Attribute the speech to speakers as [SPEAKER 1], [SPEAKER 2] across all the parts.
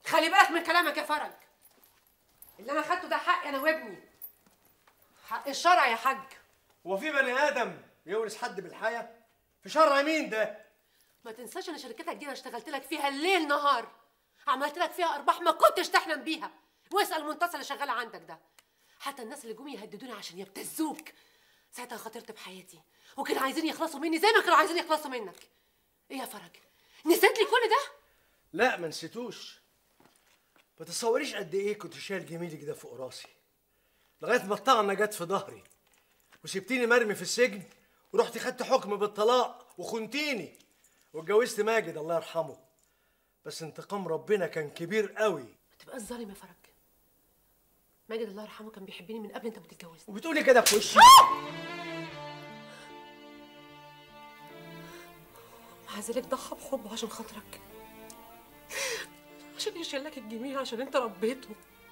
[SPEAKER 1] خلي بالك من كلامك يا فرج اللي انا خدته ده حقي انا وابني حق الشرع يا حاج
[SPEAKER 2] هو في بني ادم يورث حد بالحياه في شرع مين ده
[SPEAKER 1] ما تنساش ان شركتك دي انا اشتغلت لك فيها الليل نهار عملت لك فيها ارباح ما كنتش تحلم بيها واسال منتصر اللي شغاله عندك ده حتى الناس اللي جم يهددوني عشان يبتزوك ساعتها خاطرت بحياتي وكانوا عايزين يخلصوا مني زي ما كانوا عايزين يخلصوا منك ايه يا فرج نسيت لي كل ده
[SPEAKER 2] لا ما نسيتوش ما تتصوريش قد ايه كنت شايل جميلك ده فوق راسي لغايه ما الطعنه جت في ظهري وسبتيني مرمي في السجن ورحت خدت حكم بالطلاق وخنتيني واتجوزت ماجد الله يرحمه بس انتقام ربنا كان كبير قوي
[SPEAKER 1] ما تبقاش ظالم يا فرج ماجد الله يرحمه كان بيحبني من قبل انت ما تتجوزني
[SPEAKER 2] وبتقولي كده في وشي
[SPEAKER 1] مع ذلك ضحى بحبه عشان خاطرك عشان يشيل لك الجميل عشان انت ربيته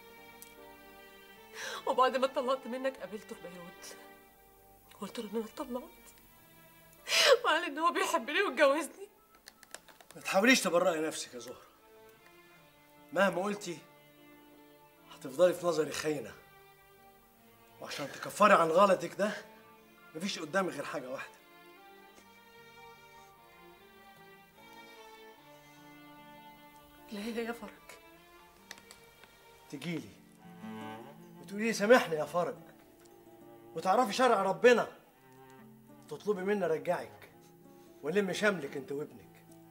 [SPEAKER 1] وبعد ما اتطلقت منك قابلته في بيروت قلت له ان انا اتطلقت وقال ان هو بيحبني واتجوزني
[SPEAKER 2] ما تحاوليش تبرئي نفسك يا زهرة مهما قلتي هتفضلي في نظري خاينة وعشان تكفري عن غلطك ده مفيش قدامي غير حاجة واحدة
[SPEAKER 1] لا يا فرج
[SPEAKER 2] تجيلي وتقولي لي سامحني يا فرج وتعرفي شرع ربنا تطلبي مني ارجعك والم شملك انت وابنك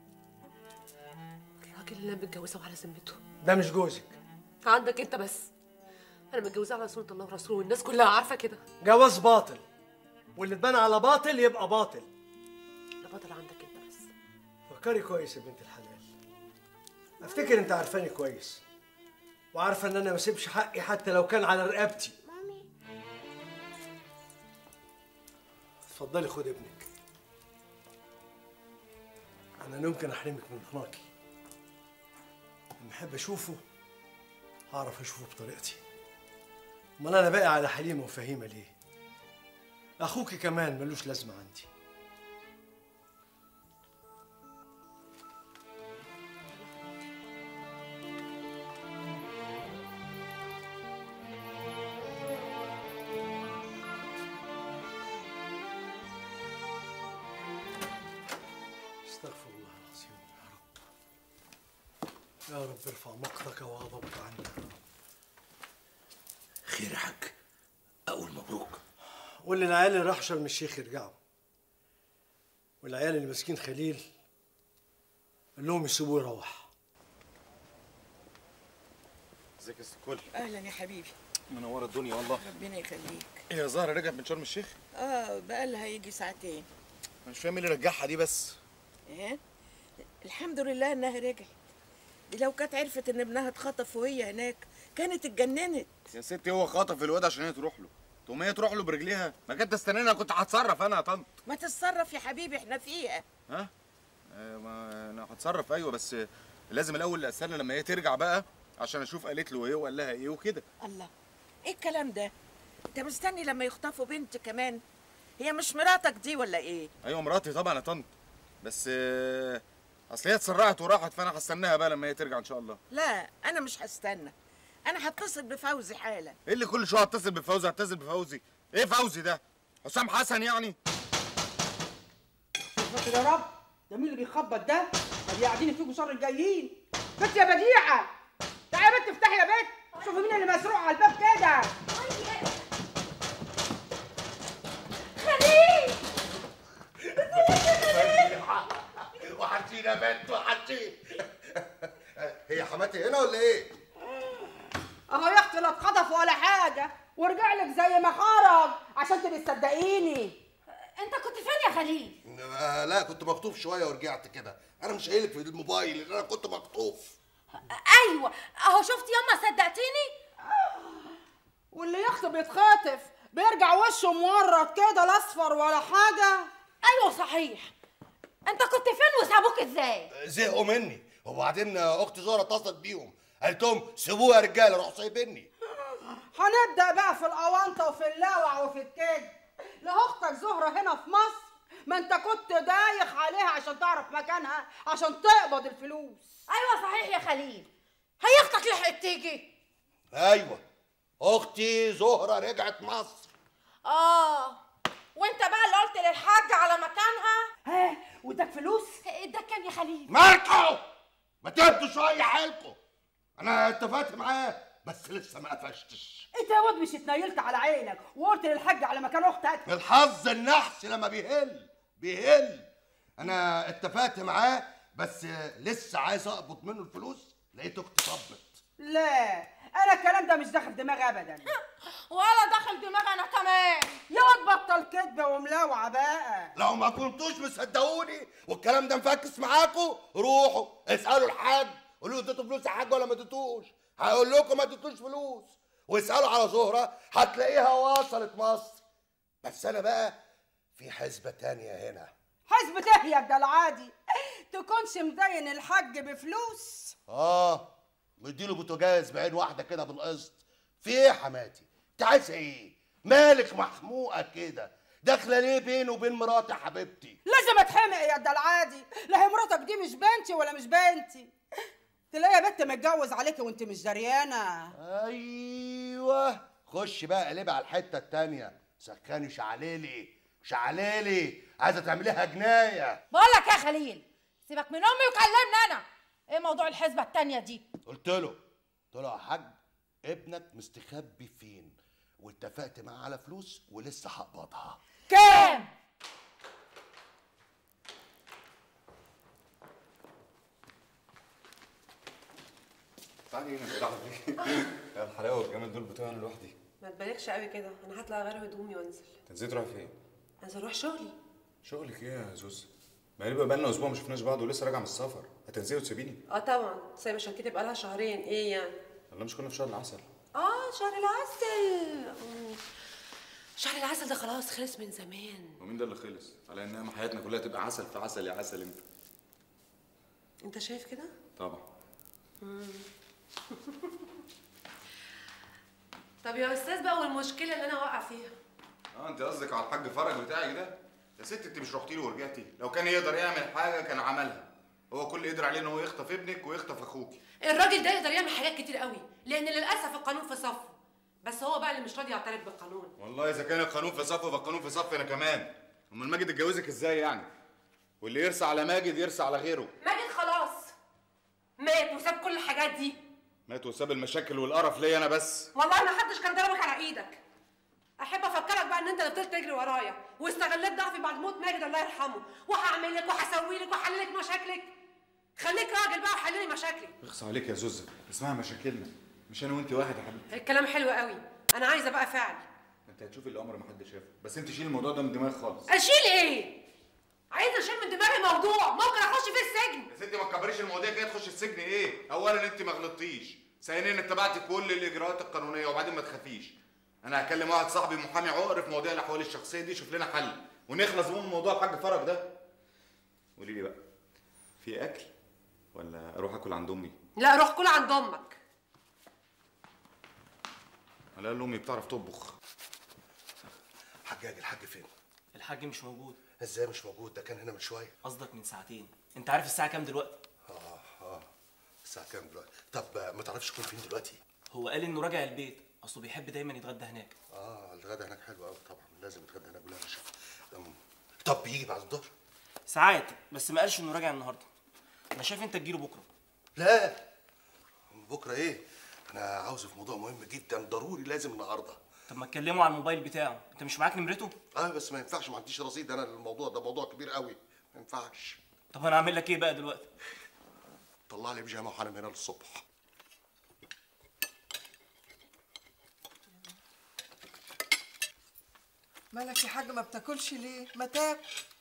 [SPEAKER 1] الراجل اللي انا متجوزه وعلى ذمته
[SPEAKER 2] ده مش جوزك
[SPEAKER 1] عندك انت بس انا متجوزه على سنه الله ورسوله والناس كلها عارفه كده
[SPEAKER 2] جواز باطل واللي اتبنى على باطل يبقى باطل
[SPEAKER 1] ده بطل عندك انت بس
[SPEAKER 2] فكري كويس يا بنت الحلال افتكر انت عارفاني كويس وعارفه ان انا ما اسيبش حقي حتى لو كان على رقبتي اتفضلي خد ابنك انا لا يمكن احرمك من حضنك لما احب اشوفه هعرف اشوفه بطريقتي امال انا باقي على حليمه وفهيمه ليه اخوكي كمان ملوش لازمه عندي استغفر الله العظيم يا رب يا رب ارفع مقتك وغضبك عنا
[SPEAKER 3] خير يا حاج اقول مبروك
[SPEAKER 2] قول للعيال اللي راحوا شرم الشيخ يرجعوا والعيال اللي ماسكين خليل قول لهم يسيبوه يروح
[SPEAKER 4] ازيك يا ست الكل
[SPEAKER 5] اهلا يا حبيبي
[SPEAKER 4] منوره الدنيا والله
[SPEAKER 5] ربنا يخليك
[SPEAKER 4] ايه يا زهره رجعت من شرم الشيخ
[SPEAKER 5] اه بقى لها يجي ساعتين
[SPEAKER 4] أنا مش فاهم ايه اللي رجعها دي بس
[SPEAKER 5] ايه الحمد لله انها رجعت دي لو كانت عرفت ان ابنها اتخطف وهي هناك كانت اتجننت
[SPEAKER 4] يا ستي هو خاطف الواد عشان هي تروح له تقوم هي تروح له برجليها ما كانت تستناني انا كنت هتصرف انا يا طنط
[SPEAKER 5] ما تتصرف يا حبيبي احنا فيها
[SPEAKER 4] ها آه ما انا هتصرف ايوه بس لازم الاول استنى لما هي ترجع بقى عشان اشوف قالت له ايه وقال لها ايه وكده
[SPEAKER 5] الله ايه الكلام ده انت مستني لما يخطفوا بنت كمان هي مش مراتك دي ولا ايه
[SPEAKER 4] ايوه مراتي طبعا يا طنط بس آه، اصل هي اتسرعت وراحت فانا هستناها بقى لما هي ترجع ان شاء الله
[SPEAKER 5] لا انا مش هستنى انا هتصل بفوزي حالا
[SPEAKER 4] ايه اللي كل شويه اتصل بفوزي اتصل بفوزي ايه فوزي ده حسام حسن يعني
[SPEAKER 6] فاكر يا رب ده مين اللي بيخبط ده؟ ده قاعدين يفيجوا شر الجايين بنت يا بديعة تعالي يا بنت افتحي يا بنت شوفي مين اللي مسروق على الباب كده
[SPEAKER 3] وحشينا يا بنت وحشين هي حماتي هنا ولا ايه؟
[SPEAKER 6] اهو يا اختي لا اتخطف ولا حاجة ورجع لك زي ما خرج عشان تبقي تصدقيني
[SPEAKER 7] انت كنت فين يا خليل؟
[SPEAKER 3] آه لا كنت مخطوف شويه ورجعت كده انا مش قايلك في الموبايل ان انا كنت مخطوف
[SPEAKER 7] ايوه اهو شفت ياما صدقتيني؟
[SPEAKER 6] واللي يا اختي بيتخاطف بيرجع وشه مورط كده لا اصفر ولا حاجة
[SPEAKER 7] ايوه صحيح انت كنت فين وسابوك ازاي؟
[SPEAKER 3] زهقوا مني وبعدين اختي زهره اتصلت بيهم قالت لهم سيبوه يا رجاله روحوا سايبيني
[SPEAKER 6] هنبدأ بقى في الأونطة وفي اللاوع وفي الكذب لا أختك زهرة هنا في مصر ما أنت كنت دايخ عليها عشان تعرف مكانها عشان تقبض الفلوس
[SPEAKER 7] ايوه صحيح يا خليل هي اختك لحقت تيجي
[SPEAKER 3] ايوه اختي زهره رجعت مصر
[SPEAKER 7] اه وانت بقى اللي قلت للحاج على مكانها
[SPEAKER 6] ها واداك فلوس
[SPEAKER 7] اداك كام يا خليل
[SPEAKER 3] مالكوا ما تهدوا شويه حيلكوا انا اتفقت معاه بس لسه ما قفشتش
[SPEAKER 6] انت يا واد مش اتنيلت على عينك وقلت للحاج على مكان اختك
[SPEAKER 3] الحظ النحس لما بيهل بيهل انا اتفقت معاه بس لسه عايز اقبض منه الفلوس لقيت اختي طبت
[SPEAKER 6] لا انا الكلام ده مش داخل دماغي ابدا
[SPEAKER 7] ولا دخل دماغي انا كمان
[SPEAKER 6] يا واد بطل كدبه وملاوعه بقى
[SPEAKER 3] لو ما كنتوش مصدقوني والكلام ده مفكس معاكم روحوا اسالوا الحاج قولوا له اديتوا فلوس يا حاج ولا ما اديتوش هيقول لكم ما اديتوش فلوس واسالوا على زهره هتلاقيها وصلت مصر بس انا بقى في حسبه تانية هنا
[SPEAKER 6] حسب تهيا ده العادي تكونش مدين الحاج بفلوس
[SPEAKER 3] اه مديله بوتاجاز بعين واحده كده بالقسط في ايه يا حماتي انت عايزه ايه مالك محموقه كده داخله ليه بيني وبين مراتي يا حبيبتي
[SPEAKER 6] لازم اتحمق يا ده العادي لا هي مراتك دي مش بنتي ولا مش بنتي تلاقي بنت متجوز عليكي وانت مش دريانه
[SPEAKER 3] ايوه خش بقى قلبي على الحته التانية سخاني شعليلي شعليلي عايزه تعمليها جنايه
[SPEAKER 7] بقول لك يا خليل سيبك من امي وكلمني انا ايه موضوع الحسبه التانية دي
[SPEAKER 3] قلت له قلت له يا حاج ابنك مستخبي فين واتفقت معاه على فلوس ولسه هقبضها
[SPEAKER 7] كام
[SPEAKER 4] تعالي هنا بالراحه دي يا الحلاوه والجمال دول بتوعي انا لوحدي
[SPEAKER 1] ما تبالغش قوي كده انا هطلع اغير هدومي وانزل
[SPEAKER 4] انت نسيت رايح فين؟
[SPEAKER 1] عايزه اروح شغلي
[SPEAKER 4] شغلك ايه يا زوز؟ ما بقى بقالنا اسبوع ما شفناش بعض ولسه راجع من السفر هتنسي وتسيبيني؟
[SPEAKER 1] اه طبعا سايبه شنطتي بقالها شهرين ايه يعني
[SPEAKER 4] والله مش كنا في شهر العسل
[SPEAKER 1] اه شهر العسل أمم. شهر العسل ده خلاص خلص من زمان
[SPEAKER 4] ومين ده اللي خلص؟ على انها حياتنا كلها تبقى عسل في عسل يا عسل انت
[SPEAKER 1] انت شايف كده
[SPEAKER 4] طبعا
[SPEAKER 1] طب يا استاذ بقى والمشكله اللي انا واقعه فيها
[SPEAKER 4] اه انت قصدك على الحاج فرج بتاعك ده؟ يا ست انت مش رحتي له ورجعتي لو كان يقدر يعمل حاجه كان عملها هو كل اللي قدر عليه ان هو يخطف ابنك ويخطف اخوك
[SPEAKER 1] الراجل ده يقدر يعمل حاجات كتير قوي لان للاسف القانون في صفه بس هو بقى اللي مش راضي يعترف بالقانون
[SPEAKER 4] والله اذا كان القانون في صف فالقانون في صف انا كمان امال ماجد اتجوزك ازاي يعني واللي يرسى على ماجد يرسى على غيره
[SPEAKER 1] ماجد خلاص مات وساب كل الحاجات دي
[SPEAKER 4] مات وساب المشاكل والقرف ليا انا بس
[SPEAKER 1] والله ما حدش كان ضربك على ايدك احب افكرك بقى ان انت اللي فضلت تجري ورايا واستغليت ضعفي بعد موت ماجد الله يرحمه وهعمل لك وهسوي لك وهحل لك مشاكلك خليك راجل بقى وحل لي مشاكلي
[SPEAKER 4] اخص عليك يا زوزة اسمها مشاكلنا مش انا وانت واحد يا حبيبتي
[SPEAKER 1] الكلام حلو قوي انا عايزه بقى فعل
[SPEAKER 4] انت هتشوفي الامر ما حد شافه بس انت شيل الموضوع ده من دماغك خالص
[SPEAKER 1] اشيل ايه عايزه اشيل من دماغي موضوع ممكن اخش فيه السجن
[SPEAKER 4] يا ستي ما تكبريش المواضيع كده تخش السجن ايه اولا انت ما غلطتيش ثانيا اتبعتي كل الاجراءات القانونيه وبعدين ما تخافيش انا هكلم واحد صاحبي محامي عقر في مواضيع الاحوال الشخصيه دي يشوف لنا حل ونخلص من موضوع الحاج فرج ده قولي لي بقى في اكل ولا اروح اكل عند امي
[SPEAKER 1] لا روح كل عند امك
[SPEAKER 4] على الاقل امي بتعرف تطبخ
[SPEAKER 2] حجاج الحاج فين؟
[SPEAKER 8] الحاج مش موجود
[SPEAKER 2] ازاي مش موجود ده كان هنا من شويه
[SPEAKER 8] قصدك من ساعتين انت عارف الساعه كام دلوقتي
[SPEAKER 2] اه اه الساعه كام دلوقتي؟ طب آه، ما تعرفش يكون فين دلوقتي؟
[SPEAKER 8] هو قال انه راجع البيت اصله بيحب دايما يتغدى هناك
[SPEAKER 2] اه الغدا هناك حلو قوي طبعا لازم يتغدى هناك ولا مش طب بيجي بعد الظهر؟
[SPEAKER 8] ساعات بس ما قالش انه راجع النهارده انا شايف انت تجيله بكره
[SPEAKER 2] لا بكره ايه؟ انا عاوزه في موضوع مهم جدا ضروري لازم النهارده
[SPEAKER 8] طب ما تكلمه على الموبايل بتاعه انت مش معاك نمرته
[SPEAKER 2] اه بس ما ينفعش ما عنديش رصيد انا الموضوع ده موضوع كبير قوي ما ينفعش
[SPEAKER 8] طب انا اعمل لك ايه بقى دلوقتي
[SPEAKER 2] طلع لي بيجامه وحنم هنا للصبح
[SPEAKER 9] مالك يا حاج ما بتاكلش ليه؟ ما تاكل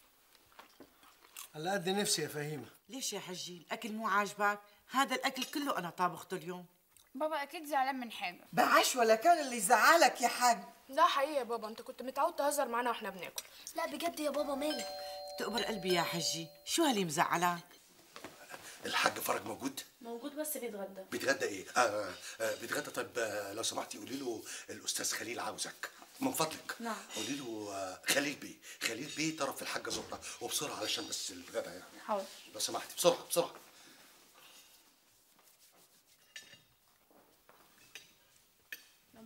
[SPEAKER 2] على قد نفسي يا فهيمه
[SPEAKER 5] ليش يا حجي الاكل مو عاجبك هذا الاكل كله انا طابخته اليوم
[SPEAKER 10] بابا اكيد زعلان من حاجه
[SPEAKER 9] بعاش ولا كان اللي يزعلك يا حاج
[SPEAKER 10] ده حقيقي يا بابا انت كنت متعود تهزر معانا واحنا بناكل
[SPEAKER 11] لا بجد يا بابا مالك
[SPEAKER 5] تقبر قلبي يا حجي شو هاللي مزعلك
[SPEAKER 2] الحاج فرج موجود
[SPEAKER 10] موجود بس بيتغدى
[SPEAKER 2] بيتغدى ايه آه آه بيتغدى طيب آه لو سمحتي قولي له الاستاذ خليل عاوزك من فضلك
[SPEAKER 10] نعم.
[SPEAKER 2] قولي له آه خليل بيه خليل بيه طرف الحاجه زهره وبسرعه علشان بس الغدا يعني
[SPEAKER 10] حاضر
[SPEAKER 2] لو سمحتي بسرعه بسرعه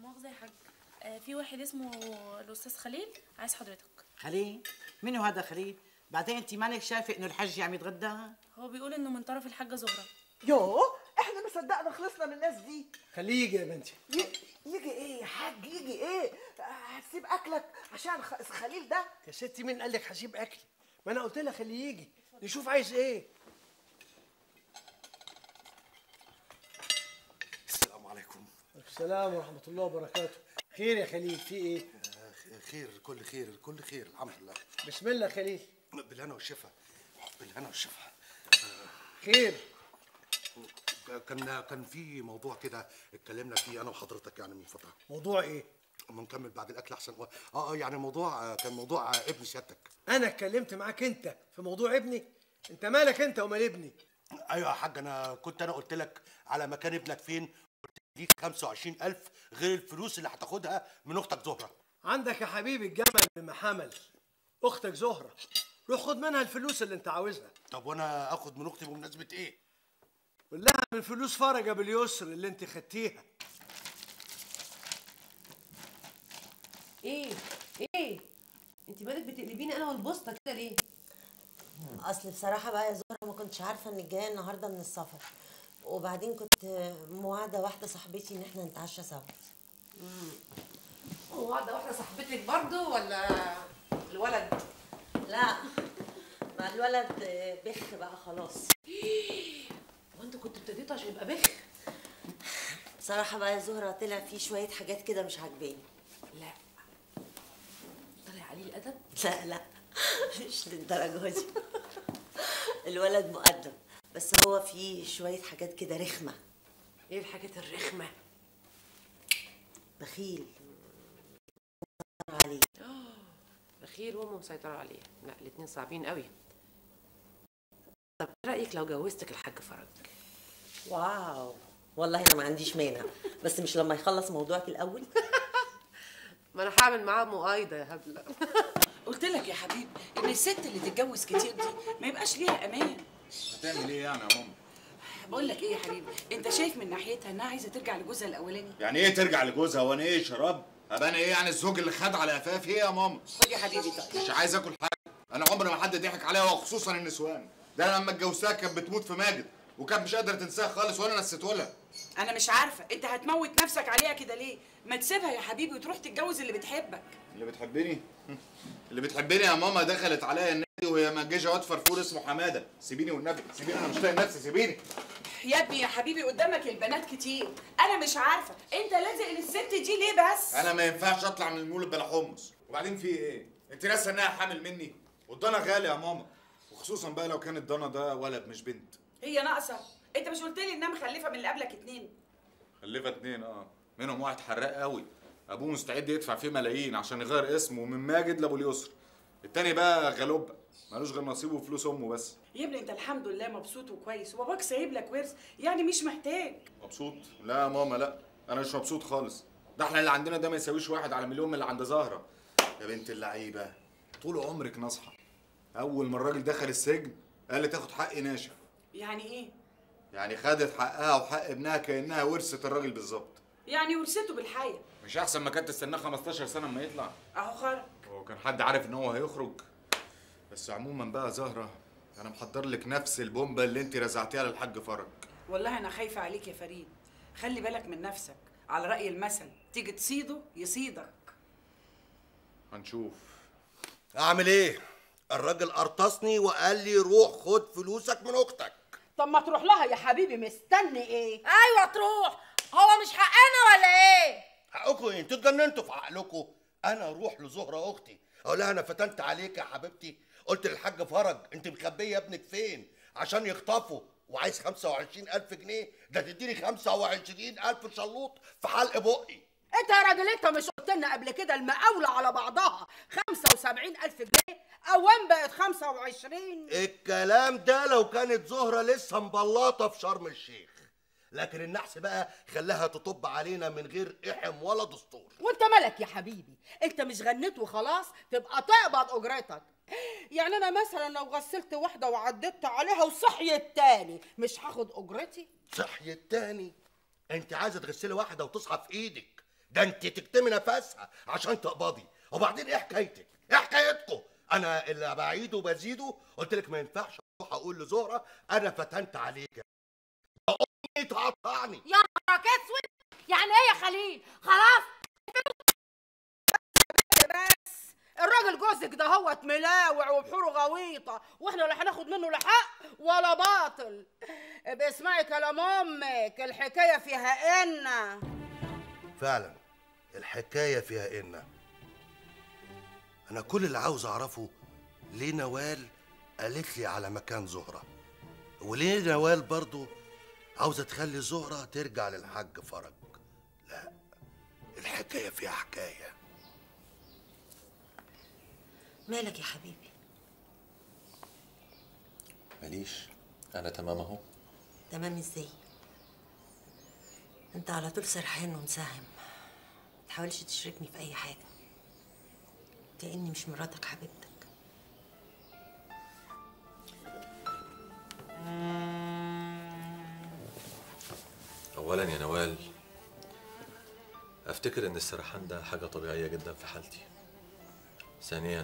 [SPEAKER 10] مؤاخذة يا حاج آه في واحد اسمه الأستاذ خليل عايز حضرتك
[SPEAKER 6] خليل منو هذا خليل بعدين انت مالك شايفه انه الحج عم يتغدى
[SPEAKER 10] هو بيقول إنه من طرف الحاجة زهرة
[SPEAKER 9] يوه احنا ما صدقنا خلصنا من الناس دي
[SPEAKER 2] خليه يجي يا بنتي
[SPEAKER 9] ي- يجي ايه يا حاج يجي ايه هتسيب اكلك عشان خ- خليل ده
[SPEAKER 2] يا ستي مين قال لك هسيب اكلي ما انا قلت لها خليه يجي نشوف عايز ايه
[SPEAKER 3] السلام عليكم
[SPEAKER 2] السلام ورحمه الله وبركاته خير يا خليل في ايه
[SPEAKER 3] خير كل خير كل خير الحمد لله
[SPEAKER 2] بسم الله خليل
[SPEAKER 3] بالهنا والشفا بالهنا والشفا
[SPEAKER 2] خير
[SPEAKER 3] كان كان في موضوع كده اتكلمنا فيه انا وحضرتك يعني من فتره
[SPEAKER 2] موضوع ايه
[SPEAKER 3] اما نكمل بعد الاكل احسن اه اه يعني موضوع آه، كان موضوع آه، ابن سيادتك
[SPEAKER 2] انا اتكلمت معاك انت في موضوع ابني انت مالك انت ومال ابني
[SPEAKER 3] ايوه يا حاج انا كنت انا قلت لك على مكان ابنك فين قلت ليك 25000 غير الفلوس اللي هتاخدها من اختك زهره
[SPEAKER 2] عندك يا حبيبي الجمل بما حمل اختك زهره روح خد منها الفلوس اللي انت عاوزها
[SPEAKER 3] طب وانا اخد من اختي بمناسبه ايه
[SPEAKER 2] قول لها من فلوس فرجه باليسر اللي انت خدتيها
[SPEAKER 1] ايه ايه انت مالك بتقلبيني انا والبوسطه كده ليه
[SPEAKER 12] اصل بصراحه بقى يا زهره ما كنتش عارفه انك جايه النهارده من السفر وبعدين كنت مواعده واحده صاحبتي ان احنا نتعشى سوا
[SPEAKER 1] واحده واحده صاحبتك برضو ولا الولد
[SPEAKER 12] لا مع الولد بخ بقى خلاص
[SPEAKER 1] وانت كنت ابتديته عشان يبقى بخ
[SPEAKER 12] بصراحه بقى يا زهره طلع فيه شويه حاجات كده مش عاجباني
[SPEAKER 1] لا طلع عليه الادب
[SPEAKER 12] لا لا مش للدرجه دي الولد مؤدب بس هو فيه شويه حاجات كده رخمه
[SPEAKER 1] ايه الحاجات الرخمه
[SPEAKER 12] بخيل عليه
[SPEAKER 1] بخيل وامه مسيطره عليه لا الاتنين صعبين قوي طب ايه رايك لو جوزتك الحاج فرج
[SPEAKER 12] واو والله انا ما عنديش مانع بس مش لما يخلص موضوعك الاول
[SPEAKER 1] ما انا هعمل معاه مقايضه يا هبله
[SPEAKER 5] قلت لك يا حبيبي ان الست اللي تتجوز كتير دي ما يبقاش ليها امان
[SPEAKER 4] هتعمل ايه يعني يا ماما
[SPEAKER 5] بقول لك ايه يا حبيبي انت شايف من ناحيتها انها عايزه ترجع لجوزها الاولاني
[SPEAKER 4] يعني ايه ترجع لجوزها وانا ايه شراب ابقى انا ايه يعني الزوج اللي خد على قفاف ايه يا ماما
[SPEAKER 5] خد يا حبيبي طيب
[SPEAKER 4] مش عايز اكل حاجه انا عمري ما حد ضحك عليا وخصوصا النسوان ده انا لما اتجوزتها كانت بتموت في ماجد وكانت مش قادره تنساها خالص وانا نسيته لها
[SPEAKER 5] انا مش عارفه انت هتموت نفسك عليها كده ليه ما تسيبها يا حبيبي وتروح تتجوز اللي بتحبك
[SPEAKER 4] اللي بتحبني اللي بتحبني يا ماما دخلت عليا النادي وهي منجشه واد فرفور اسمه حماده سيبيني والنبي سيبيني انا مش طايق نفسي سيبيني
[SPEAKER 5] يا ابني يا حبيبي قدامك البنات كتير انا مش عارفه انت لازق للست دي ليه بس
[SPEAKER 4] انا ما ينفعش اطلع من المولد بلا حمص وبعدين في ايه انت ناسه انها حامل مني والضنا غالي يا ماما وخصوصا بقى لو كان الضنا ده ولد مش بنت
[SPEAKER 5] هي ناقصه انت مش قلت لي انها مخلفه من اللي قبلك اتنين
[SPEAKER 4] خلفها اتنين اه منهم واحد حراق قوي ابوه مستعد يدفع فيه ملايين عشان يغير اسمه من ماجد لابو اليسر التاني بقى غلوب ملوش غير نصيبه وفلوس امه بس
[SPEAKER 5] يا ابني انت الحمد لله مبسوط وكويس وباباك سايب لك ورث يعني مش محتاج
[SPEAKER 4] مبسوط لا يا ماما لا انا مش مبسوط خالص ده احنا اللي عندنا ده ما يساويش واحد على مليون من اللي عند زهره يا بنت اللعيبه طول عمرك ناصحه اول ما الراجل دخل السجن قال لي تاخد حقي ناشف
[SPEAKER 5] يعني ايه
[SPEAKER 4] يعني خدت حقها وحق ابنها كانها ورثت الراجل بالظبط
[SPEAKER 5] يعني ورثته بالحياه
[SPEAKER 4] مش احسن ما كانت تستناه 15 سنه اما يطلع
[SPEAKER 5] اهو خرج
[SPEAKER 4] هو كان حد عارف ان هو هيخرج بس عموما بقى زهره انا محضر لك نفس البومبه اللي انت رزعتيها للحاج فرج
[SPEAKER 5] والله انا خايفه عليك يا فريد خلي بالك من نفسك على راي المثل تيجي تصيده يصيدك
[SPEAKER 4] هنشوف
[SPEAKER 3] اعمل ايه الراجل قرطسني وقال لي روح خد فلوسك من اختك
[SPEAKER 6] طب ما تروح لها يا حبيبي مستني ايه
[SPEAKER 7] ايوه تروح هو مش حقنا ولا ايه
[SPEAKER 3] حقكم ايه انتوا اتجننتوا في عقلكم انا اروح لزهره اختي اقول لها انا فتنت عليك يا حبيبتي قلت للحاج فرج انت مخبيه ابنك فين عشان يخطفوا وعايز 25000 جنيه ده تديني 25000 شلوط في حلق بقي
[SPEAKER 6] انت يا راجل انت مش قلت لنا قبل كده المقاولة على بعضها 75000 جنيه اوام بقت 25
[SPEAKER 3] الكلام ده لو كانت زهرة لسه مبلطة في شرم الشيخ لكن النحس بقى خلاها تطب علينا من غير إحم ولا دستور
[SPEAKER 6] وانت مالك يا حبيبي انت مش غنيت وخلاص تبقى تقبض اجرتك يعني انا مثلا لو غسلت واحده وعدت عليها وصحيت تاني مش هاخد اجرتي
[SPEAKER 3] صحي التاني انت عايزة تغسلي واحدة وتصحى في ايدك ده انت تكتمي نفسها عشان تقبضي وبعدين ايه حكايتك ايه حكايتكم انا اللي بعيده وبزيده قلت لك ما ينفعش اروح اقول لزهره انا فتنت عليك امي تقطعني
[SPEAKER 7] يا نهارك اسود يعني ايه يا خليل خلاص
[SPEAKER 6] بس الراجل جوزك ده هو ملاوع وبحوره غويطه واحنا لا هناخد منه لا حق ولا باطل باسمعي كلام امك الحكايه فيها ان
[SPEAKER 3] فعلا الحكايه فيها ان انا كل اللي عاوز اعرفه ليه نوال قالت لي على مكان زهره وليه نوال برضو عاوزه تخلي زهره ترجع للحاج فرج لا الحكايه فيها حكايه
[SPEAKER 12] مالك يا حبيبي
[SPEAKER 13] ماليش انا تمام اهو
[SPEAKER 12] تمام ازاي انت على طول سرحان ومساهم متحاولش تشركني في اي حاجه كاني مش مراتك حبيبتك
[SPEAKER 13] اولا يا نوال افتكر ان السرحان ده حاجه طبيعيه جدا في حالتي ثانيا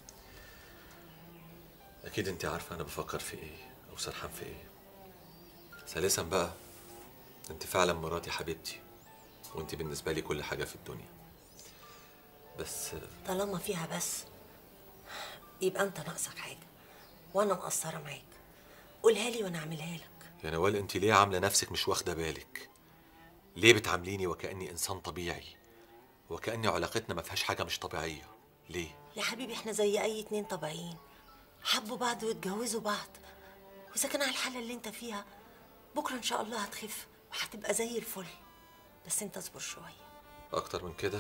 [SPEAKER 13] اكيد انت عارفه انا بفكر في ايه او سرحان في ايه ثالثا بقى انت فعلا مراتي حبيبتي وانت بالنسبه لي كل حاجه في الدنيا بس
[SPEAKER 12] طالما فيها بس يبقى انت ناقصك حاجه وانا مقصره معاك قولها لي وانا اعملها لك
[SPEAKER 13] يا نوال انت ليه عامله نفسك مش واخده بالك ليه بتعامليني وكاني انسان طبيعي وكاني علاقتنا ما فيهاش حاجه مش طبيعيه ليه
[SPEAKER 12] يا حبيبي احنا زي اي اتنين طبيعيين حبوا بعض واتجوزوا بعض واذا كان على الحاله اللي انت فيها بكره ان شاء الله هتخف وهتبقى زي الفل بس انت اصبر شويه
[SPEAKER 13] اكتر من كده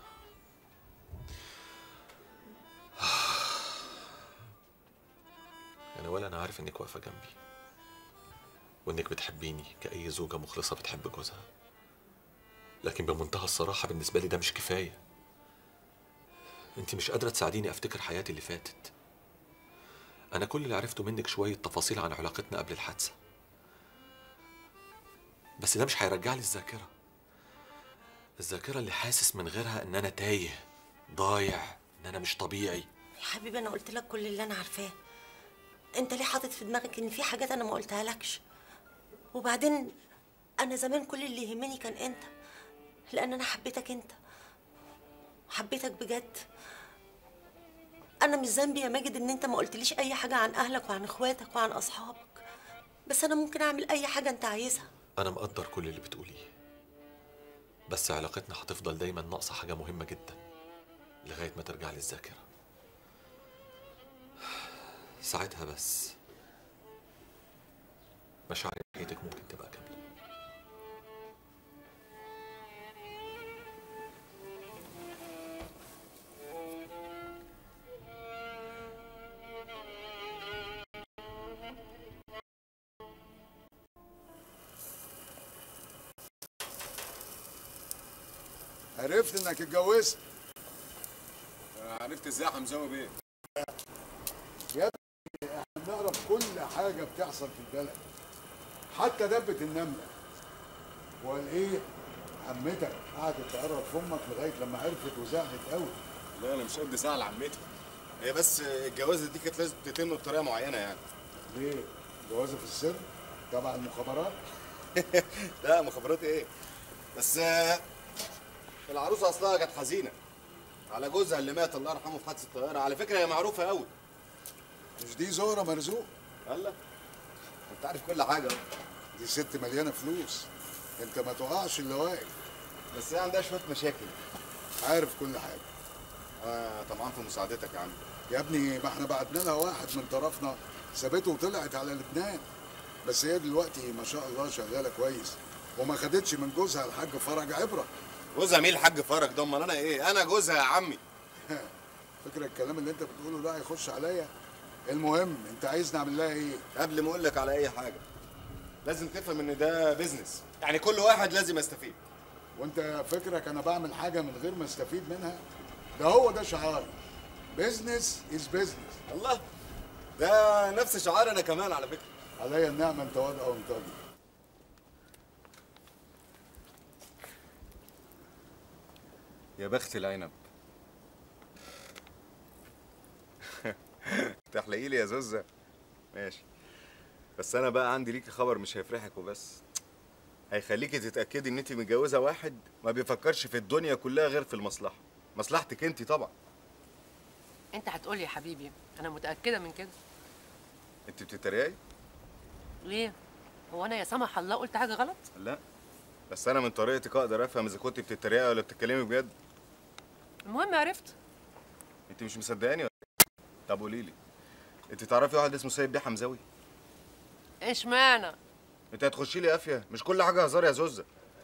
[SPEAKER 13] يا نوال انا عارف انك واقفه جنبي وانك بتحبيني كأي زوجة مخلصة بتحب جوزها لكن بمنتهى الصراحة بالنسبة لي ده مش كفاية انت مش قادرة تساعديني افتكر حياتي اللي فاتت انا كل اللي عرفته منك شوية تفاصيل عن علاقتنا قبل الحادثة بس ده مش هيرجع لي الذاكرة الذاكرة اللي حاسس من غيرها ان انا تايه ضايع ان انا مش طبيعي
[SPEAKER 12] يا حبيبي انا قلت لك كل اللي انا عارفاه انت ليه حاطط في دماغك ان في حاجات انا ما قلتها لكش وبعدين انا زمان كل اللي يهمني كان انت لان انا حبيتك انت حبيتك بجد انا مش ذنبي يا ماجد ان انت ما قلتليش اي حاجه عن اهلك وعن اخواتك وعن اصحابك بس انا ممكن اعمل اي حاجه انت عايزها
[SPEAKER 13] انا مقدر كل اللي بتقوليه بس علاقتنا هتفضل دايما ناقصة حاجة مهمة جدا لغاية ما ترجع لي الذاكرة ساعتها بس مشاعري ناحيتك ممكن تبقى كاملة
[SPEAKER 14] عرفت انك اتجوزت
[SPEAKER 15] عرفت ازاي يا حمزاوي بيه
[SPEAKER 14] يا ابني احنا بنعرف كل حاجه بتحصل في البلد حتى دبه النمله وقال ايه عمتك قعدت تقرب في امك لغايه لما عرفت وزعلت قوي
[SPEAKER 15] لا انا مش قد زعل عمتي هي بس الجوازه دي كانت لازم تتم بطريقه معينه يعني
[SPEAKER 14] ليه جوازه في السر تبع المخابرات
[SPEAKER 15] لا مخابرات ايه بس آه، العروسه اصلها كانت حزينه على جوزها اللي مات الله يرحمه في حادثه الطياره على فكره هي معروفه قوي
[SPEAKER 14] مش دي زهره مرزوق
[SPEAKER 15] الله انت عارف كل حاجه اهو
[SPEAKER 14] دي ست مليانه فلوس انت ما تقعش الا واقف
[SPEAKER 15] بس هي عندها شويه مشاكل
[SPEAKER 14] عارف كل حاجه
[SPEAKER 15] اه طبعا في مساعدتك يا عم
[SPEAKER 14] يا ابني ما احنا بعتنا لها واحد من طرفنا سابته وطلعت على لبنان بس هي دلوقتي ما شاء الله شغاله كويس وما خدتش من جوزها الحاج فرج عبره
[SPEAKER 15] جوزها مين الحاج فرج ده امال انا ايه انا جوزها يا عمي
[SPEAKER 14] فكرة الكلام اللي انت بتقوله ده هيخش عليا المهم انت عايز نعمل لها ايه
[SPEAKER 15] قبل ما اقول لك على اي حاجه لازم تفهم ان ده بيزنس يعني كل واحد لازم يستفيد
[SPEAKER 14] وانت فكرك انا بعمل حاجه من غير ما استفيد منها ده هو ده شعاري بيزنس از بيزنس
[SPEAKER 15] الله ده نفس شعار انا كمان على فكره
[SPEAKER 14] عليا النعمه انت وضع وانتظر
[SPEAKER 4] يا بخت العنب تحلقي لي يا زوزة ماشي بس انا بقى عندي ليكي خبر مش هيفرحك وبس هيخليكي تتاكدي ان انت متجوزه واحد ما بيفكرش في الدنيا كلها غير في المصلحه مصلحتك انت طبعا
[SPEAKER 1] انت هتقولي يا حبيبي انا متاكده من كده
[SPEAKER 4] انت بتتريقي
[SPEAKER 1] ليه هو انا يا سمح الله قلت حاجه غلط
[SPEAKER 4] لا بس انا من طريقتك اقدر افهم اذا كنت بتتريقي ولا بتتكلمي بجد
[SPEAKER 1] المهم عرفت
[SPEAKER 4] انت مش مصدقاني ولا إيه؟ طب قولي لي انت تعرفي واحد اسمه سيد بيه حمزاوي
[SPEAKER 1] اشمعنى
[SPEAKER 4] انت هتخشي لي قافيه مش كل حاجه هزار يا زوزه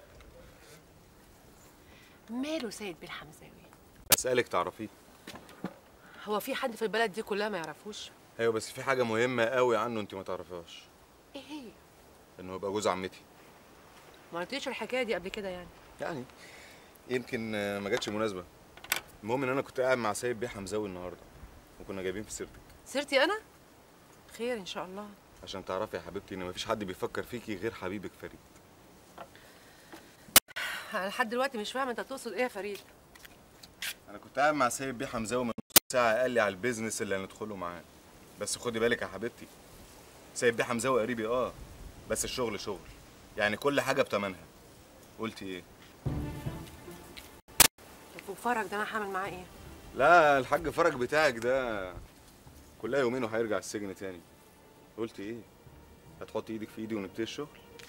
[SPEAKER 1] ماله سيد بيه الحمزاوي
[SPEAKER 4] اسالك تعرفيه
[SPEAKER 1] هو في حد في البلد دي كلها ما يعرفوش
[SPEAKER 4] ايوه بس في حاجه مهمه قوي عنه انت ما تعرفيهاش
[SPEAKER 1] ايه هي
[SPEAKER 4] انه يبقى جوز عمتي
[SPEAKER 1] ما قلتليش الحكايه دي قبل كده يعني
[SPEAKER 4] يعني يمكن آه، ما جاتش مناسبه المهم ان انا كنت قاعد مع سيد بيه حمزاوي النهارده وكنا جايبين في سيرتك
[SPEAKER 1] سيرتي انا خير ان شاء الله
[SPEAKER 4] عشان تعرفي يا حبيبتي ان مفيش حد بيفكر فيكي غير حبيبك فريد
[SPEAKER 1] انا لحد دلوقتي مش فاهمه انت تقصد ايه يا فريد
[SPEAKER 4] انا كنت قاعد مع سيد بيه حمزاوي من نص ساعه قال لي على البيزنس اللي هندخله معاه بس خدي بالك يا حبيبتي سيد بيه حمزاوي قريبي اه بس الشغل شغل يعني كل حاجه بتمنها قلتي ايه
[SPEAKER 1] طب وفرج ده انا هعمل معاه ايه
[SPEAKER 4] لا الحاج فرج بتاعك ده كلها يومين وهيرجع السجن تاني قلت ايه هتحط ايدك في ايدي ونبتدي الشغل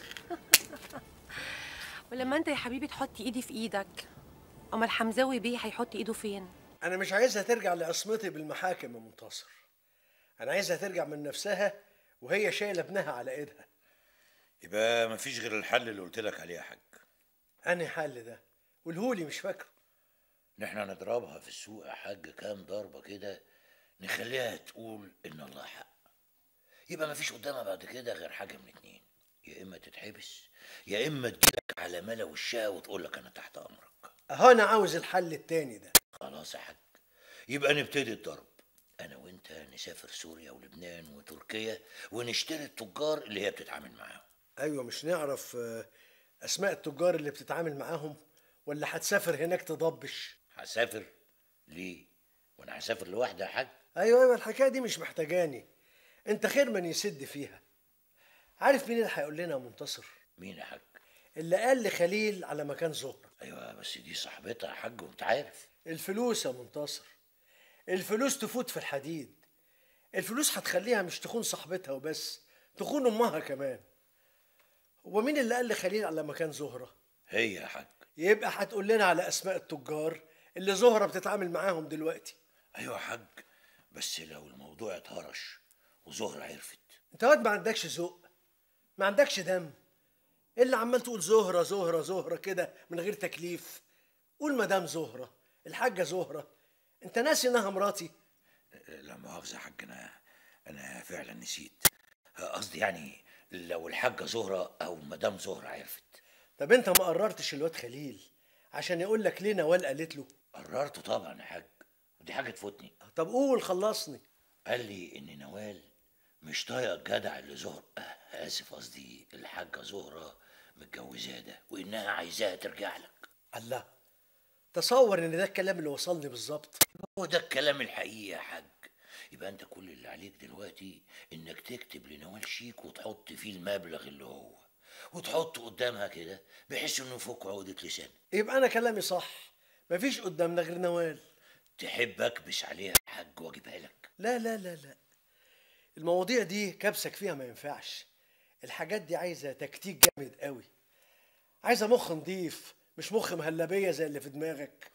[SPEAKER 1] ولما انت يا حبيبي تحط ايدي في ايدك امال حمزاوي بيه هيحط ايده فين
[SPEAKER 2] انا مش عايزها ترجع لعصمتي بالمحاكم يا منتصر انا عايزها ترجع من نفسها وهي شايله ابنها على ايدها
[SPEAKER 16] يبقى مفيش غير الحل اللي قلت لك عليه يا حاج
[SPEAKER 2] انهي حل ده قولهولي مش فاكره
[SPEAKER 16] ان احنا نضربها في السوق يا حاج كام ضربه كده نخليها تقول ان الله حق يبقى مفيش قدامها بعد كده غير حاجه من اتنين يا اما تتحبس يا اما تجيلك على ملا وشها وتقول لك انا تحت امرك
[SPEAKER 2] اهو انا عاوز الحل التاني ده
[SPEAKER 16] خلاص يا حاج يبقى نبتدي الضرب انا وانت نسافر سوريا ولبنان وتركيا ونشتري التجار اللي هي بتتعامل معاهم
[SPEAKER 2] ايوه مش نعرف آه، اسماء التجار اللي بتتعامل معاهم ولا هتسافر هناك تضبش
[SPEAKER 16] هسافر ليه وانا هسافر لوحدي يا حاج
[SPEAKER 2] ايوه ايوه الحكايه دي مش محتاجاني انت خير من يسد فيها عارف مين اللي هيقول لنا يا منتصر
[SPEAKER 16] مين يا حاج
[SPEAKER 2] اللي قال لخليل على مكان زهره
[SPEAKER 16] ايوه بس دي صاحبتها يا حاج وانت عارف
[SPEAKER 2] الفلوس يا منتصر الفلوس تفوت في الحديد الفلوس هتخليها مش تخون صاحبتها وبس تخون امها كمان هو مين اللي قال لخليل على مكان زهره
[SPEAKER 16] هي يا حاج
[SPEAKER 2] يبقى هتقول لنا على اسماء التجار اللي زهره بتتعامل معاهم دلوقتي
[SPEAKER 16] ايوه يا حاج بس لو الموضوع اتهرش وزهرة عرفت
[SPEAKER 2] انت واد ما عندكش ذوق ما عندكش دم ايه اللي عمال تقول زهره زهره زهره كده من غير تكليف قول مدام زهره الحاجه زهره انت ناسي انها مراتي
[SPEAKER 16] لا مؤاخذة يا حاج انا انا فعلا نسيت قصدي يعني لو الحاجة زهرة او مدام زهرة عرفت
[SPEAKER 2] طب انت ما قررتش الواد خليل عشان يقول لك ليه نوال قالت له
[SPEAKER 16] قررته طبعا يا حاج ودي حاجة تفوتني
[SPEAKER 2] طب قول خلصني
[SPEAKER 16] قال لي ان نوال مش طايقه الجدع اللي زهر آه اسف قصدي الحاجه زهره متجوزاه ده وانها عايزاها ترجع لك
[SPEAKER 2] الله تصور ان ده الكلام اللي وصلني بالظبط
[SPEAKER 16] هو ده الكلام الحقيقي يا حاج يبقى انت كل اللي عليك دلوقتي انك تكتب لنوال شيك وتحط فيه المبلغ اللي هو وتحطه قدامها كده بحيث انه يفك عقده لسان
[SPEAKER 2] يبقى انا كلامي صح مفيش قدامنا غير نوال
[SPEAKER 16] تحب اكبس عليها يا حاج واجيبها لك
[SPEAKER 2] لا لا لا لا المواضيع دي كبسك فيها ما ينفعش الحاجات دي عايزه تكتيك جامد قوي عايزه مخ نضيف مش مخ مهلبيه زي اللي في دماغك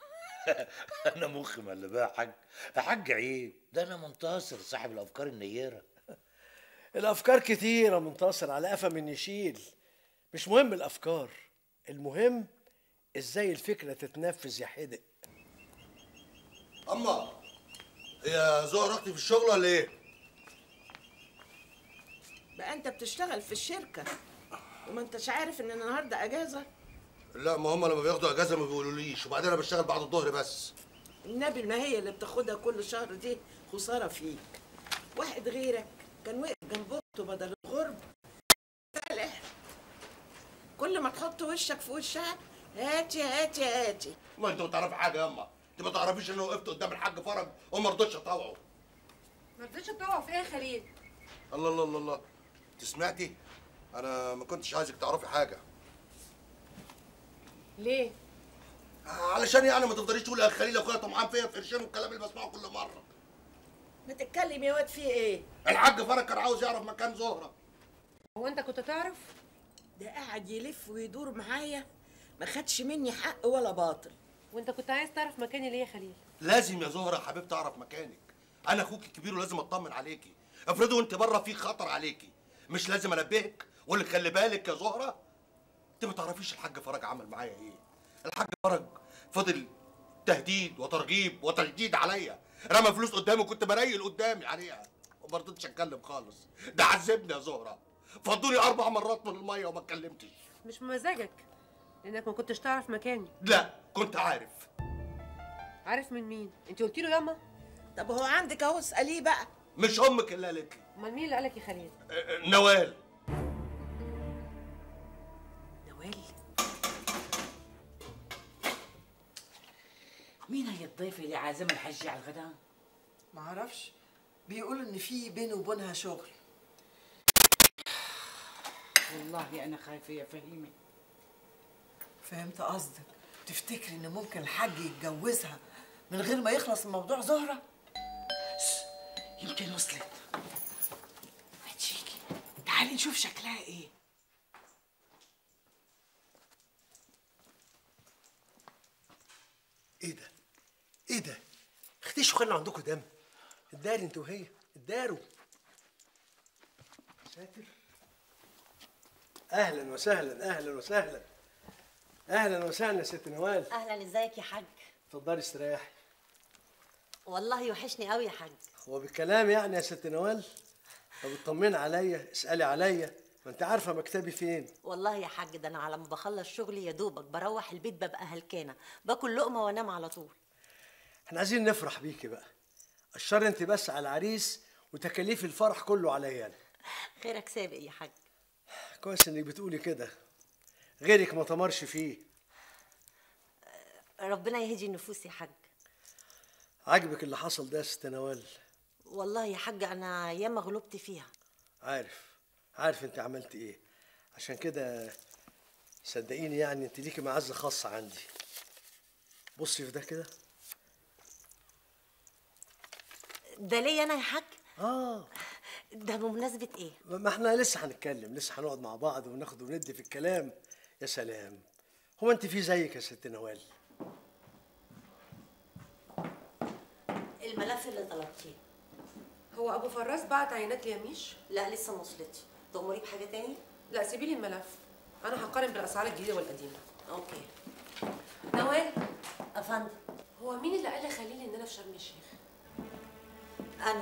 [SPEAKER 16] انا مخ مقلبها يا حاج يا حاج عيب ده انا منتصر صاحب الافكار النيره
[SPEAKER 2] الافكار كتيره منتصر على قفا من يشيل مش مهم الافكار المهم ازاي الفكره تتنفذ يا حدق
[SPEAKER 3] اما هي زهر اختي في الشغل ولا ايه؟
[SPEAKER 5] بقى انت بتشتغل في الشركه وما انتش عارف ان النهارده اجازه
[SPEAKER 3] لا ما هم لما بياخدوا اجازه ما بيقولوليش وبعدين انا بشتغل بعد الظهر بس
[SPEAKER 5] النبي ما هي اللي بتاخدها كل شهر دي خساره فيك واحد غيرك كان واقف جنب اخته بدل الغرب فالح كل ما تحط وشك في وشها هاتي هاتي هاتي
[SPEAKER 3] ما انت ما تعرفي حاجه ياما انت ما تعرفيش انه وقفت قدام الحاج فرج وما رضيتش اطوعه
[SPEAKER 1] ما رضيتش تطوع في ايه يا خليل
[SPEAKER 3] الله الله الله الله انت سمعتي انا ما كنتش عايزك تعرفي حاجه
[SPEAKER 1] ليه
[SPEAKER 3] علشان يعني ما تفضليش تقولي يا خليل اخويا طمعان فيا في قرشين والكلام اللي بسمعه كل مره
[SPEAKER 5] ما تتكلم يا واد في ايه
[SPEAKER 3] الحاج فرج كان عاوز يعرف مكان زهره
[SPEAKER 1] هو انت كنت تعرف
[SPEAKER 5] ده قاعد يلف ويدور معايا ما خدش مني حق ولا باطل
[SPEAKER 1] وانت كنت عايز تعرف مكاني ليه يا خليل
[SPEAKER 3] لازم يا زهره حبيبتي اعرف مكانك انا اخوك الكبير ولازم اطمن عليكي افرضي وانت بره في خطر عليكي مش لازم انبهك واقول لك خلي بالك يا زهره انت ما تعرفيش الحاج فرج عمل معايا ايه الحاج فرج فضل تهديد وترغيب وتشديد عليا رمى فلوس قدامي وكنت بريل قدامي عليها وما رضيتش اتكلم خالص ده عذبني يا زهره فضوني اربع مرات من الميه وما اتكلمتش
[SPEAKER 1] مش بمزاجك لانك ما كنتش تعرف مكاني
[SPEAKER 3] لا كنت عارف
[SPEAKER 1] عارف من مين انت قلت له ياما
[SPEAKER 5] طب هو عندك اهو اساليه بقى
[SPEAKER 3] مش امك اللي قالت لي
[SPEAKER 1] امال مين اللي قالك يا خليل
[SPEAKER 3] أه، نوال
[SPEAKER 9] نوال مين هي الضيفة اللي عازمة الحج على الغداء؟
[SPEAKER 17] معرفش بيقولوا ان في بيني وبينها شغل
[SPEAKER 9] والله أنا خايفة يا فهيمة
[SPEAKER 17] فهمت قصدك تفتكري ان ممكن الحاج يتجوزها من غير ما يخلص من موضوع زهرة؟ شش، يمكن وصلت هتيجي تعالي نشوف شكلها ايه
[SPEAKER 2] ايه ده؟ ايه ده؟ اختشوا خلوا عندكم دم الداري انتوا وهي الداروا ساتر اهلا وسهلا اهلا وسهلا اهلا وسهلا يا ست نوال
[SPEAKER 12] اهلا ازيك يا حاج
[SPEAKER 2] اتفضلي استريحي
[SPEAKER 12] والله وحشني قوي يا حاج
[SPEAKER 2] هو بالكلام يعني يا ست نوال طب اطمني عليا اسالي عليا ما انت عارفه مكتبي فين
[SPEAKER 12] والله يا حاج ده انا على ما بخلص شغلي يا دوبك بروح البيت ببقى هلكانه باكل لقمه وانام على طول
[SPEAKER 2] احنا عايزين نفرح بيكي بقى الشر انت بس على العريس وتكاليف الفرح كله عليا انا
[SPEAKER 12] خيرك سابق يا حاج
[SPEAKER 2] كويس انك بتقولي كده غيرك ما تمرش فيه
[SPEAKER 12] ربنا يهدي النفوس يا حاج
[SPEAKER 2] عاجبك اللي حصل ده يا ست نوال
[SPEAKER 12] والله يا حاج انا ياما غلبت فيها
[SPEAKER 2] عارف عارف انت عملت ايه عشان كده صدقيني يعني انت ليكي معزه خاصه عندي بصي في ده كده
[SPEAKER 12] ده ليا انا يا حاج
[SPEAKER 2] اه
[SPEAKER 12] ده بمناسبه ايه
[SPEAKER 2] ما ما احنا لسه هنتكلم لسه هنقعد مع بعض وناخد وندي في الكلام يا سلام هو انت في زيك يا ست نوال
[SPEAKER 12] الملف اللي طلبتيه
[SPEAKER 1] هو ابو فراس بعت عينات ليميش
[SPEAKER 12] لا لسه ما وصلتش تأمري بحاجه تاني
[SPEAKER 1] لا سيبي لي الملف انا هقارن بالاسعار الجديده والقديمه
[SPEAKER 12] اوكي
[SPEAKER 1] نوال
[SPEAKER 12] افندم
[SPEAKER 1] هو مين اللي قال لخليل ان انا في شرم الشيخ
[SPEAKER 12] انا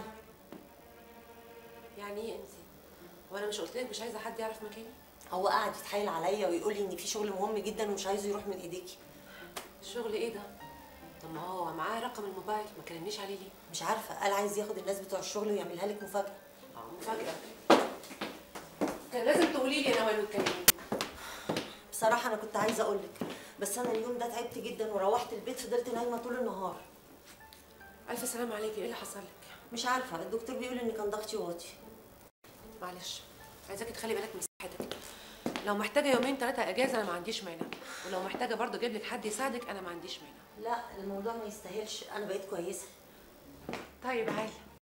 [SPEAKER 1] يعني ايه انت وانا مش قلت لك مش عايزه حد يعرف مكاني
[SPEAKER 12] هو قاعد يتحايل عليا ويقول لي ان في شغل مهم جدا ومش عايزه يروح من ايديكي
[SPEAKER 1] الشغل ايه ده طب ما هو معاه رقم الموبايل ما كلمنيش عليه ليه
[SPEAKER 12] مش عارفه قال عايز ياخد الناس بتوع الشغل ويعملها لك مفاجاه
[SPEAKER 1] اه مفاجاه كان لازم تقولي لي يا نوال وتكلميني
[SPEAKER 12] بصراحه انا كنت عايزه اقول لك بس انا اليوم ده تعبت جدا وروحت البيت فضلت نايمه طول النهار
[SPEAKER 1] الف سلام عليكي ايه اللي حصل لك
[SPEAKER 12] مش عارفه الدكتور بيقول ان كان ضغطي واطي
[SPEAKER 1] معلش عايزاكي تخلي بالك من صحتك لو محتاجه يومين ثلاثه اجازه انا ما عنديش مانع ولو محتاجه برضه اجيب لك حد يساعدك انا ما عنديش مانع
[SPEAKER 12] لا الموضوع ما يستاهلش انا بقيت كويسه
[SPEAKER 1] طيب عالي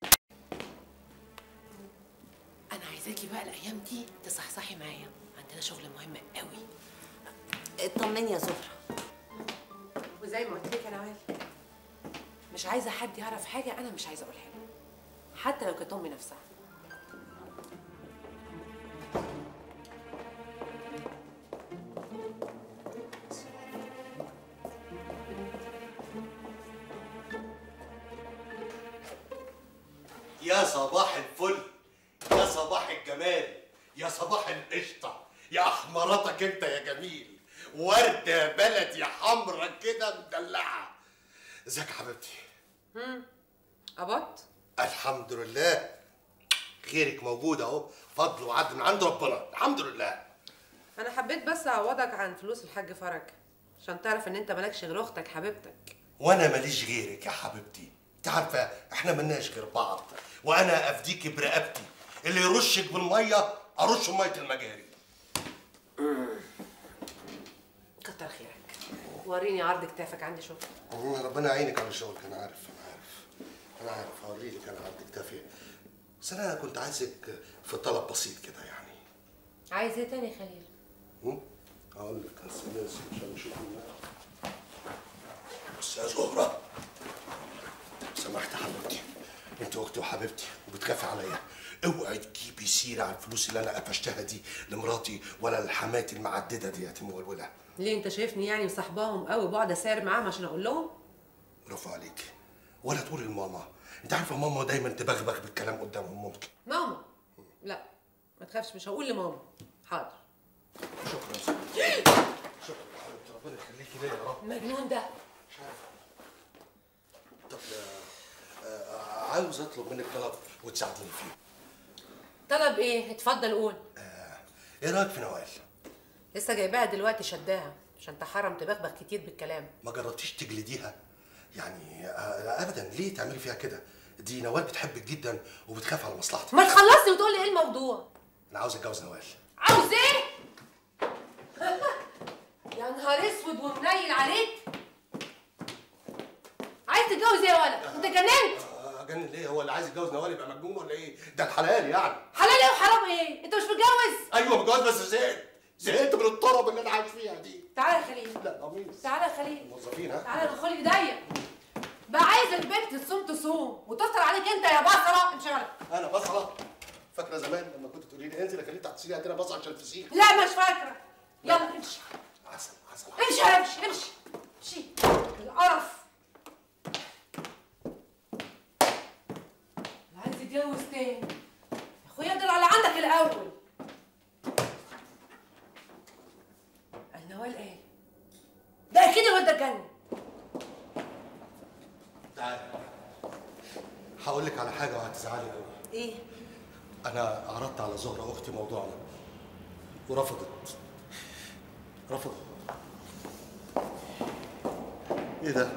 [SPEAKER 1] انا عايزاكي بقى الايام دي تصحصحي معايا عندنا شغل مهم قوي
[SPEAKER 12] اطمني يا زهره
[SPEAKER 1] وزي ما قلت لك يا نوال مش عايزه حد يعرف حاجه انا مش عايزه اقولها له حتى لو كانت امي نفسها
[SPEAKER 3] يا صباح الفل يا صباح الجمال يا صباح القشطة يا أحمرتك أنت يا جميل وردة بلدي حمرا كده مدلعة ازيك يا حبيبتي
[SPEAKER 1] امم قبضت
[SPEAKER 3] الحمد لله خيرك موجود اهو فضل وعدل من عند ربنا الحمد لله
[SPEAKER 1] انا حبيت بس اعوضك عن فلوس الحاج فرج عشان تعرف ان انت مالكش غير اختك حبيبتك
[SPEAKER 3] وانا ماليش غيرك يا حبيبتي انت عارفه احنا ملناش غير بعض وانا افديكي برقبتي اللي يرشك بالميه ارش ميه المجاري
[SPEAKER 1] كتر خيرك وريني عرض كتافك عندي شغل
[SPEAKER 3] مم، ربنا يعينك على شغلك انا عارف انا عارف انا عارف هوريلك انا عرض كتافي بس انا كنت عايزك في طلب بسيط كده يعني
[SPEAKER 1] عايز ايه تاني يا خليل
[SPEAKER 3] مم؟ هقول لك بس ناسي عشان نشوف بص يا زهرة سمحت يا حبيبتي انت اختي وحبيبتي وبتخافي عليا اوعي تجيبي سيره على الفلوس اللي انا قفشتها دي لمراتي ولا لحماتي المعدده ديت المولوله
[SPEAKER 1] ليه انت شايفني يعني مصاحباهم قوي بقعد اسير معاهم عشان اقول لهم
[SPEAKER 3] برافو عليك ولا تقولي لماما انت عارفه ماما دايما تبغبغ بالكلام قدامهم ممكن
[SPEAKER 1] ماما لا ما تخافش مش هقول لماما حاضر
[SPEAKER 3] شكرا شكرا شكرا يا حبيبتي ربنا يخليكي ليا يا رب
[SPEAKER 1] مجنون ده
[SPEAKER 3] طب آه، آه، عاوز اطلب منك طلب وتساعديني فيه
[SPEAKER 1] طلب ايه اتفضل قول
[SPEAKER 3] ايه رايك في نوال
[SPEAKER 1] لسه جايباها دلوقتي شداها عشان تحرم تبغبغ كتير بالكلام
[SPEAKER 3] ما جربتيش تجلديها يعني آه، ابدا ليه تعملي فيها كده دي نوال بتحبك جدا وبتخاف على مصلحتك
[SPEAKER 1] ما تخلصني وتقول لي ايه الموضوع
[SPEAKER 3] انا عاوز اتجوز نوال
[SPEAKER 1] عاوز ايه يا نهار اسود ومنيل عليك عايز تتجوز ايه يا ولد انت جننت
[SPEAKER 3] آه، جنن ليه هو اللي عايز يتجوز نوال يبقى مجنون ولا ايه ده الحلال يعني
[SPEAKER 1] حلال ايه وحرام ايه انت مش متجوز
[SPEAKER 3] ايوه متجوز بس زهقت زهقت من الطرب اللي انا عايش فيها دي
[SPEAKER 1] تعالى يا خليل
[SPEAKER 3] لا قميص
[SPEAKER 1] تعالى يا خليل
[SPEAKER 3] موظفين ها
[SPEAKER 1] تعالى انا خلي ضيق بقى عايز البنت تصوم تصوم وتستر عليك انت يا بصله امشي يا ولد
[SPEAKER 3] انا بصله فاكره زمان لما كنت تقولي لي انزل اخليك تحت سيدي هاتنا بصل عشان الفسيخ
[SPEAKER 1] لا مش فاكره يلا امشي
[SPEAKER 3] عسل عسل
[SPEAKER 1] امشي يا امشي امشي امشي القرف عايز يتجوز تاني يا اخويا ادل على عندك الاول النوال ايه ده اكيد الواد ده اتجنن
[SPEAKER 3] تعالى هقول لك على حاجه وهتزعلي قوي
[SPEAKER 12] ايه
[SPEAKER 3] انا عرضت على زهره اختي موضوعنا ورفضت رفضت ايه ده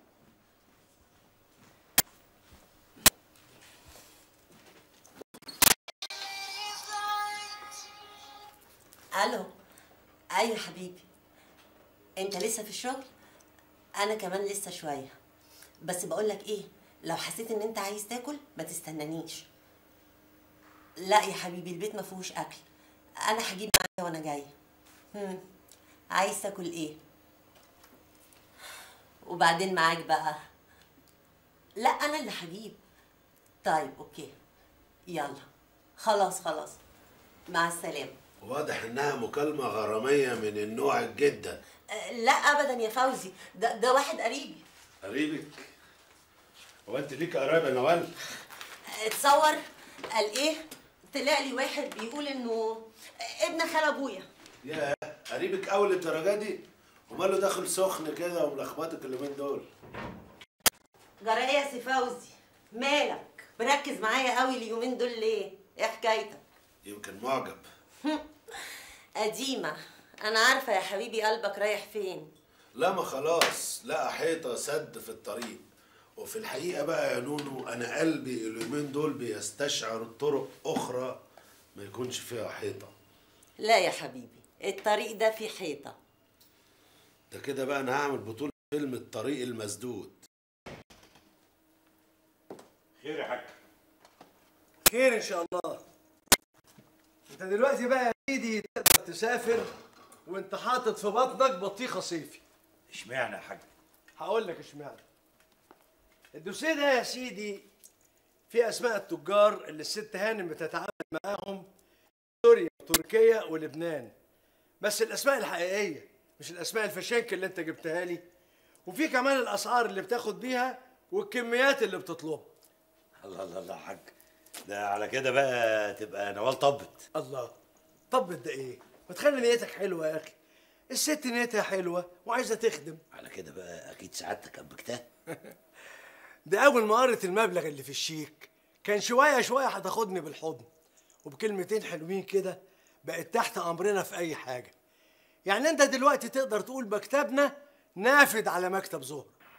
[SPEAKER 12] الو ايوه حبيبي انت لسه في الشغل انا كمان لسه شويه بس بقول لك ايه لو حسيت ان انت عايز تاكل ما تستنانيش لا يا حبيبي البيت ما فيهوش اكل انا هجيب معايا وانا جايه هم. عايز تاكل ايه وبعدين معاك بقى لا انا اللي هجيب طيب اوكي يلا خلاص خلاص مع السلامه
[SPEAKER 18] واضح انها مكالمة غرامية من النوع جدا
[SPEAKER 12] أه، لا ابدا يا فوزي ده ده واحد قريبي
[SPEAKER 18] قريبك هو انت ليك قرايب يا نوال؟
[SPEAKER 12] اتصور قال ايه طلع لي واحد بيقول انه ابن خال ابويا
[SPEAKER 18] يا قريبك اول الدرجة دي وماله داخل سخن كده وملخبطك اليومين دول
[SPEAKER 12] جرى ايه يا سي فوزي مالك مركز معايا قوي اليومين دول ليه ايه حكايتك
[SPEAKER 18] يمكن معجب
[SPEAKER 12] قديمه انا عارفه يا حبيبي قلبك رايح فين
[SPEAKER 18] لا ما خلاص لقى حيطة سد في الطريق وفي الحقيقة بقى يا نونو أنا قلبي اليومين دول بيستشعر طرق أخرى ما يكونش فيها حيطة
[SPEAKER 12] لا يا حبيبي الطريق ده فيه حيطه
[SPEAKER 18] ده كده بقى أنا هعمل بطولة فيلم الطريق المسدود
[SPEAKER 2] خير يا حاج خير ان شاء الله انت دلوقتي بقى يا سيدي تقدر تسافر وانت حاطط في بطنك بطيخه صيفي
[SPEAKER 16] اشمعنى يا حاج
[SPEAKER 2] هقول لك اشمعنى الدوسيه ده يا سيدي في اسماء التجار اللي الست هانم بتتعامل معاهم سوريا وتركيا ولبنان بس الاسماء الحقيقيه مش الاسماء الفشنك اللي انت جبتها لي وفي كمان الاسعار اللي بتاخد بيها والكميات اللي بتطلبها
[SPEAKER 16] الله الله الله يا حاج ده على كده بقى تبقى نوال طبت
[SPEAKER 2] الله طبت ده ايه ما تخلي نيتك حلوه يا اخي الست نيتها حلوه وعايزه تخدم
[SPEAKER 16] على كده بقى اكيد سعادتك انبكتها
[SPEAKER 2] ده اول ما قرت المبلغ اللي في الشيك كان شويه شويه هتاخدني بالحضن وبكلمتين حلوين كده بقت تحت امرنا في اي حاجه يعني انت دلوقتي تقدر تقول مكتبنا نافد على مكتب زهر